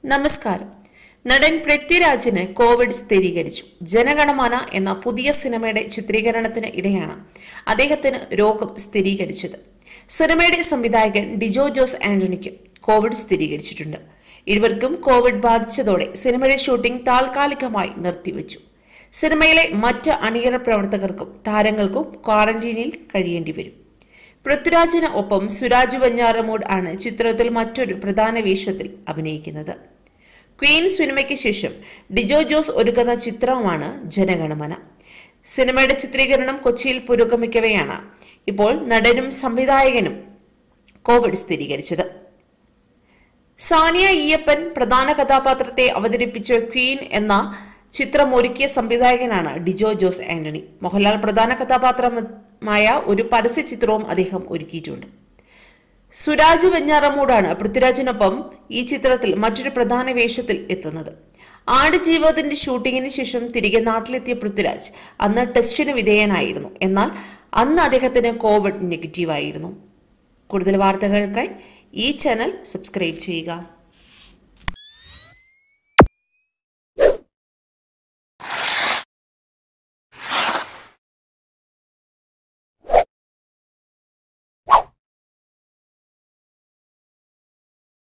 നമസ്കാരം നടൻ പൃഥ്വിരാജിന് കോവിഡ് സ്ഥിരീകരിച്ചു ജനഗണമന എന്ന പുതിയ സിനിമയുടെ ചിത്രീകരണത്തിന് ഇടെയാണ് അദ്ദേഹത്തിന് രോഗം സ്ഥിരീകരിച്ചത് സിനിമയുടെ സംവിധായകൻ ഡിജോ ജോസ് ആന്റണിക്ക് കോവിഡ് സ്ഥിരീകരിച്ചിട്ടുണ്ട് ഇരുവർക്കും കോവിഡ് ബാധിച്ചതോടെ സിനിമയുടെ ഷൂട്ടിംഗ് താൽക്കാലികമായി നിർത്തിവെച്ചു സിനിമയിലെ മറ്റ് അണിയറ പ്രവർത്തകർക്കും താരങ്ങൾക്കും ക്വാറന്റീനിൽ കഴിയേണ്ടി വരും പൃഥ്വിരാജിന് ഒപ്പം സുരാജ് വഞ്ഞാറമൂട് ആണ് ചിത്രത്തിൽ മറ്റൊരു പ്രധാന വേഷത്തിൽ അഭിനയിക്കുന്നത് ക്വീൻ സിനിമയ്ക്ക് ശേഷം ഡിജോ ജോസ് ഒരുക്കുന്ന ചിത്രമാണ് ജനഗണമന സിനിമയുടെ ചിത്രീകരണം കൊച്ചിയിൽ പുരോഗമിക്കവെയാണ് ഇപ്പോൾ നടനും സംവിധായകനും കോവിഡ് സ്ഥിരീകരിച്ചത് സാനിയ ഈയപ്പൻ പ്രധാന കഥാപാത്രത്തെ അവതരിപ്പിച്ച ക്വീൻ എന്ന ചിത്രം ഒരുക്കിയ സംവിധായകനാണ് ഡിജോ ജോസ് ആന്റണി മോഹൻലാൽ പ്രധാന കഥാപാത്രമായ ഒരു പരസ്യ ചിത്രവും അദ്ദേഹം ഒരുക്കിയിട്ടുണ്ട് സുരാജ് വെഞ്ഞാറമൂടാണ് പൃഥ്വിരാജിനൊപ്പം ഈ ചിത്രത്തിൽ മറ്റൊരു പ്രധാന വേഷത്തിൽ എത്തുന്നത് ആടുജീവിതത്തിന്റെ ഷൂട്ടിങ്ങിന് ശേഷം തിരികെ നാട്ടിലെത്തിയ പൃഥ്വിരാജ് അന്ന് ടെസ്റ്റിന് വിധേയനായിരുന്നു എന്നാൽ അന്ന് അദ്ദേഹത്തിന് കോവിഡ് നെഗറ്റീവായിരുന്നു കൂടുതൽ വാർത്തകൾക്കായി ഈ ചാനൽ സബ്സ്ക്രൈബ് ചെയ്യുക